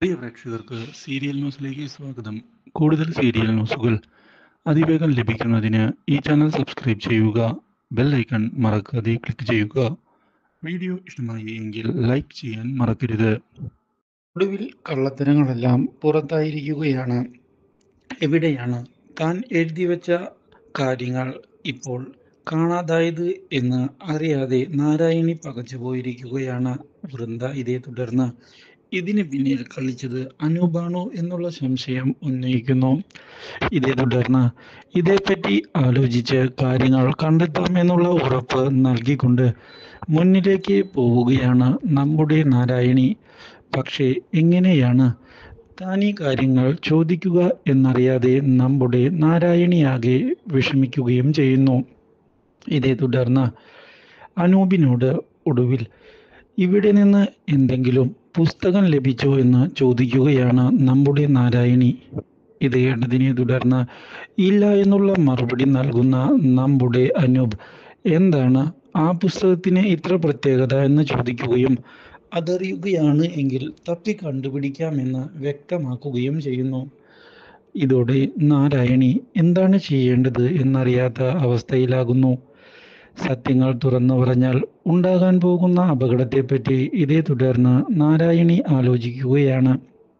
പ്രിയ പ്രേക്ഷകർക്ക് സീരിയൽ ന്യൂസിലേക്ക് സ്വാഗതം കൂടുതൽ സീരിയൽ ന്യൂസുകൾ അതിവേഗം ലഭിക്കുന്നതിന് ഈ ചാനൽ സബ്സ്ക്രൈബ് ചെയ്യുക ബെൽ ഐക്കൺ മറക്കാതെ ക്ലിക്ക് ചെയ്യുക വീഡിയോ ഇഷ്ടമായി എങ്കിൽ ലൈക്ക് ചെയ്യാൻ മറക്കരുത് ഒടുവിൽ കള്ളത്തരങ്ങളെല്ലാം പുറത്തായിരിക്കുകയാണ് എവിടെയാണ് താൻ എഴുതി വെച്ച കാര്യങ്ങൾ ഇപ്പോൾ കാണാതായത് എന്ന് അറിയാതെ നാരായണി പകച്ചു പോയിരിക്കുകയാണ് വൃന്ദ ഇതേ തുടർന്ന് ഇതിന് പിന്നിൽ കളിച്ചത് അനൂപാണോ എന്നുള്ള സംശയം ഉന്നയിക്കുന്നു ഇതേ തുടർന്ന് ഇതേപ്പറ്റി ആലോചിച്ച് കാര്യങ്ങൾ കണ്ടെത്താമെന്നുള്ള ഉറപ്പ് നൽകിക്കൊണ്ട് മുന്നിലേക്ക് പോവുകയാണ് നമ്മുടെ നാരായണി പക്ഷേ എങ്ങനെയാണ് താൻ ഈ കാര്യങ്ങൾ ചോദിക്കുക എന്നറിയാതെ നമ്മുടെ നാരായണിയാകെ വിഷമിക്കുകയും ചെയ്യുന്നു ഇതേ തുടർന്ന് അനൂപിനോട് ഒടുവിൽ ഇവിടെ നിന്ന് എന്തെങ്കിലും പുസ്തകം ലഭിച്ചോ എന്ന് ചോദിക്കുകയാണ് നമ്മുടെ നാരായണി ഇത് കേട്ടതിനെ തുടർന്ന് ഇല്ല എന്നുള്ള മറുപടി നൽകുന്ന നമ്മുടെ അനൂപ് എന്താണ് ആ പുസ്തകത്തിന് ഇത്ര പ്രത്യേകത എന്ന് ചോദിക്കുകയും അതറിയുകയാണ് എങ്കിൽ തപ്പി കണ്ടുപിടിക്കാമെന്ന് വ്യക്തമാക്കുകയും ചെയ്യുന്നു ഇതോടെ നാരായണി എന്താണ് ചെയ്യേണ്ടത് എന്നറിയാത്ത അവസ്ഥയിലാകുന്നു സത്യങ്ങൾ തുറന്നു പറഞ്ഞാൽ ഉണ്ടാകാൻ പോകുന്ന അപകടത്തെപ്പറ്റി ഇതേ തുടർന്ന് നാരായണി ആലോചിക്കുകയാണ്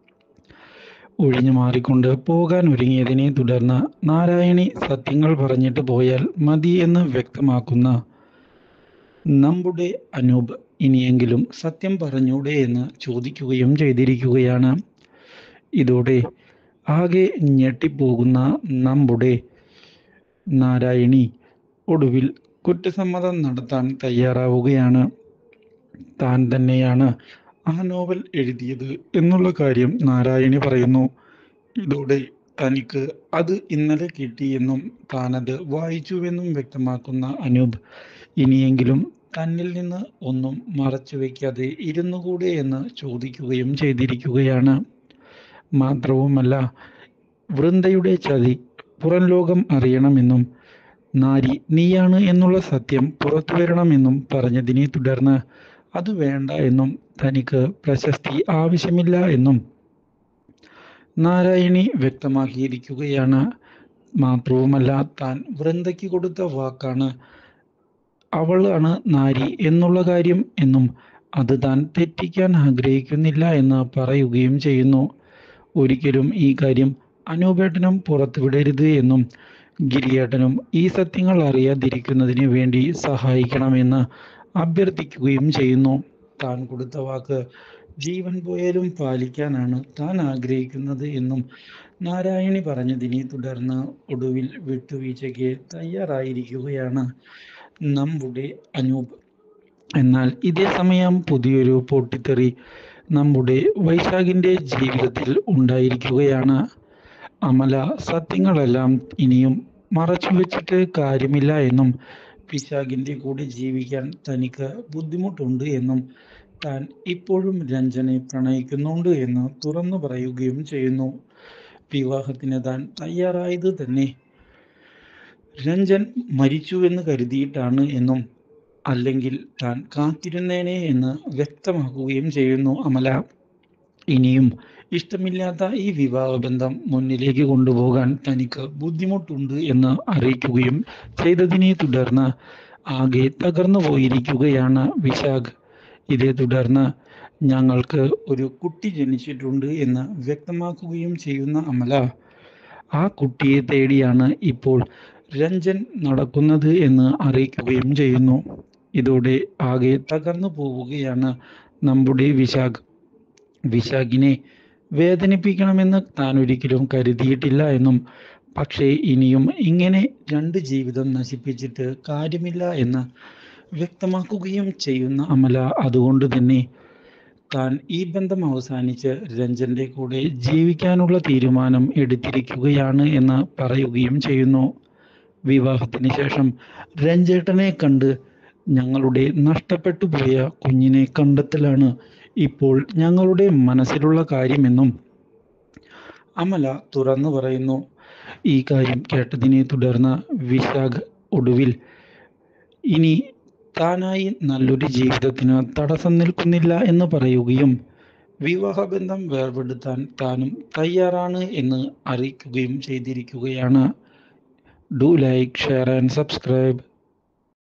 ഒഴിഞ്ഞു മാറിക്കൊണ്ട് പോകാൻ ഒരുങ്ങിയതിനെ തുടർന്ന് നാരായണി സത്യങ്ങൾ പറഞ്ഞിട്ട് പോയാൽ മതി എന്ന് വ്യക്തമാക്കുന്ന നമ്മുടെ അനൂപ് ഇനിയെങ്കിലും സത്യം പറഞ്ഞൂടെ എന്ന് ചോദിക്കുകയും ചെയ്തിരിക്കുകയാണ് ഇതോടെ ആകെ ഞെട്ടിപ്പോകുന്ന നമ്മുടെ നാരായണി ഒടുവിൽ കുറ്റസമ്മതം നടത്താൻ തയ്യാറാവുകയാണ് താൻ തന്നെയാണ് ആ നോവൽ എഴുതിയത് എന്നുള്ള കാര്യം നാരായണി പറയുന്നു ഇതോടെ തനിക്ക് അത് ഇന്നലെ കിട്ടിയെന്നും താനത് വായിച്ചുവെന്നും വ്യക്തമാക്കുന്ന അനൂപ് ഇനിയെങ്കിലും തന്നിൽ നിന്ന് ഒന്നും മറച്ചു വയ്ക്കാതെ ഇരുന്നുകൂടെ എന്ന് ചോദിക്കുകയും ചെയ്തിരിക്കുകയാണ് മാത്രവുമല്ല വൃന്ദയുടെ ചതി പുറം ലോകം അറിയണമെന്നും നാരി നീയാണ് എന്നുള്ള സത്യം പുറത്തു വരണമെന്നും പറഞ്ഞതിനെ തുടർന്ന് അത് വേണ്ട എന്നും തനിക്ക് പ്രശസ്തി ആവശ്യമില്ല എന്നും നാരായണി വ്യക്തമാക്കിയിരിക്കുകയാണ് മാത്രവുമല്ല താൻ വൃന്ദയ്ക്ക് കൊടുത്ത വാക്കാണ് അവളാണ് നാരി എന്നുള്ള കാര്യം എന്നും അത് താൻ തെറ്റിക്കാൻ ആഗ്രഹിക്കുന്നില്ല എന്ന് പറയുകയും ചെയ്യുന്നു ഒരിക്കലും ഈ കാര്യം അനൂപേട്ടനും പുറത്തുവിടരുത് എന്നും ഗിരിയേട്ടനും ഈ സത്യങ്ങൾ അറിയാതിരിക്കുന്നതിന് വേണ്ടി സഹായിക്കണമെന്ന് അഭ്യർത്ഥിക്കുകയും ചെയ്യുന്നു താൻ കൊടുത്ത വാക്ക് ജീവൻ പോയാലും പാലിക്കാനാണ് താൻ ആഗ്രഹിക്കുന്നത് എന്നും നാരായണി പറഞ്ഞതിനെ തുടർന്ന് ഒടുവിൽ വിട്ടുവീഴ്ചയ്ക്ക് തയ്യാറായിരിക്കുകയാണ് നമ്മുടെ അനൂപ് എന്നാൽ ഇതേ സമയം പുതിയൊരു പൊട്ടിത്തെറി നമ്മുടെ വൈശാഖിന്റെ ജീവിതത്തിൽ ഉണ്ടായിരിക്കുകയാണ് അമല സത്യങ്ങളെല്ലാം ഇനിയും മറച്ചു വെച്ചിട്ട് കാര്യമില്ല എന്നും പിശാഖിന്റെ കൂടെ ജീവിക്കാൻ തനിക്ക് ബുദ്ധിമുട്ടുണ്ട് എന്നും താൻ ഇപ്പോഴും രഞ്ജനെ പ്രണയിക്കുന്നുണ്ട് എന്ന് തുറന്നു പറയുകയും ചെയ്യുന്നു വിവാഹത്തിന് താൻ തയ്യാറായത് തന്നെ രഞ്ജൻ മരിച്ചുവെന്ന് കരുതിയിട്ടാണ് എന്നും അല്ലെങ്കിൽ താൻ കാത്തിരുന്നേനെ എന്ന് വ്യക്തമാക്കുകയും ചെയ്യുന്നു അമല ഇനിയും ഇഷ്ടമില്ലാത്ത ഈ വിവാഹബന്ധം മുന്നിലേക്ക് കൊണ്ടുപോകാൻ തനിക്ക് ബുദ്ധിമുട്ടുണ്ട് എന്ന് അറിയിക്കുകയും ചെയ്തതിനെ തുടർന്ന് ആകെ തകർന്നു പോയിരിക്കുകയാണ് വിശാഖ് ഇതേ തുടർന്ന് ഞങ്ങൾക്ക് ഒരു കുട്ടി ജനിച്ചിട്ടുണ്ട് എന്ന് വ്യക്തമാക്കുകയും ചെയ്യുന്ന അമല ആ കുട്ടിയെ തേടിയാണ് ഇപ്പോൾ രഞ്ജൻ നടക്കുന്നത് എന്ന് അറിയിക്കുകയും ചെയ്യുന്നു ഇതോടെ ആകെ തകർന്നു പോവുകയാണ് നമ്മുടെ വിശാഖ് വിശാഖിനെ വേദനിപ്പിക്കണമെന്ന് താൻ ഒരിക്കലും കരുതിയിട്ടില്ല എന്നും പക്ഷേ ഇനിയും ഇങ്ങനെ രണ്ട് ജീവിതം നശിപ്പിച്ചിട്ട് കാര്യമില്ല എന്ന് വ്യക്തമാക്കുകയും ചെയ്യുന്ന അമല അതുകൊണ്ട് തന്നെ താൻ ഈ ബന്ധം അവസാനിച്ച് രഞ്ജന്റെ കൂടെ ജീവിക്കാനുള്ള തീരുമാനം എടുത്തിരിക്കുകയാണ് എന്ന് പറയുകയും ചെയ്യുന്നു വിവാഹത്തിന് ശേഷം രഞ്ജേട്ടനെ കണ്ട് ഞങ്ങളുടെ നഷ്ടപ്പെട്ടു പോയ കുഞ്ഞിനെ കണ്ടെത്തലാണ് ഇപ്പോൾ ഞങ്ങളുടെ മനസ്സിലുള്ള കാര്യമെന്നും അമല തുറന്നു പറയുന്നു ഈ കാര്യം കേട്ടതിനെ തുടർന്ന് വിശാഖ് ഒടുവിൽ ഇനി താനായി നല്ലൊരു ജീവിതത്തിന് തടസ്സം നിൽക്കുന്നില്ല എന്ന് പറയുകയും വിവാഹബന്ധം വേർപെടുത്താൻ താനും തയ്യാറാണ് എന്ന് അറിയിക്കുകയും ചെയ്തിരിക്കുകയാണ് do like share and subscribe